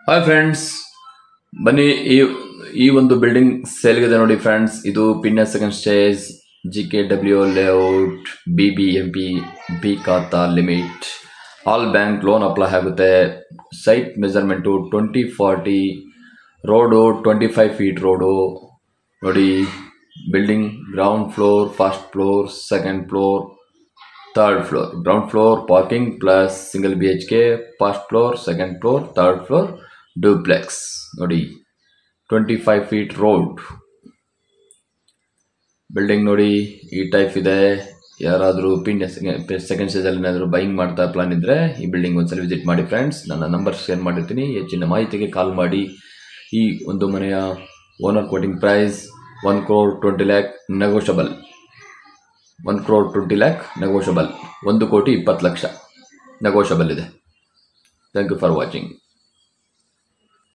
hi friends ಬನ್ನಿ ಈ ಈ ಒಂದು ಬಿಲ್ಡಿಂಗ್ ಸೇಲ್ಗಿದೆ ನೋಡಿ ಫ್ರೆಂಡ್ಸ್ ಇದು Peenya second stage G K W layout B B M P B khata limit all bank loan apply ಆಗುತ್ತೆ site measurement twenty forty road twenty five feet road ನೋಡಿ building ground floor first floor second floor third floor ground floor parking plus single B H K first floor second floor third floor duplex ನೋಡಿ twenty five feet road building ನೋಡಿ ಈ type ಇದೆ ಯಾರಾದರೂ pin second ಸ್ಟೇಜಲ್ಲಿ ಏನಾದರೂ buying ಮಾಡ್ತಾ plan ಇದ್ದರೆ ಈ ಬಿಲ್ಡಿಂಗ್ ಒಂದ್ಸಲ ವಿಸಿಟ್ ಮಾಡಿ ಫ್ರೆಂಡ್ಸ್ ನನ್ನ ನಂಬರ್ ಶೇರ್ ಮಾಡಿರ್ತೀನಿ ಹೆಚ್ಚಿನ ಮಾಹಿತಿಗೆ ಕಾಲ್ ಮಾಡಿ ಈ ಒಂದು ಮನೆಯ owner quoting price one crore twenty lakh negotiable one crore twenty lakh negotiable ಒಂದು ಕೋಟಿ ಇಪ್ಪತ್ತು ಲಕ್ಷ ನೆಗೋಷಬಲ್ ಇದೆ ಥ್ಯಾಂಕ್ ಯು ಫಾರ್ ವಾಚಿಂಗ್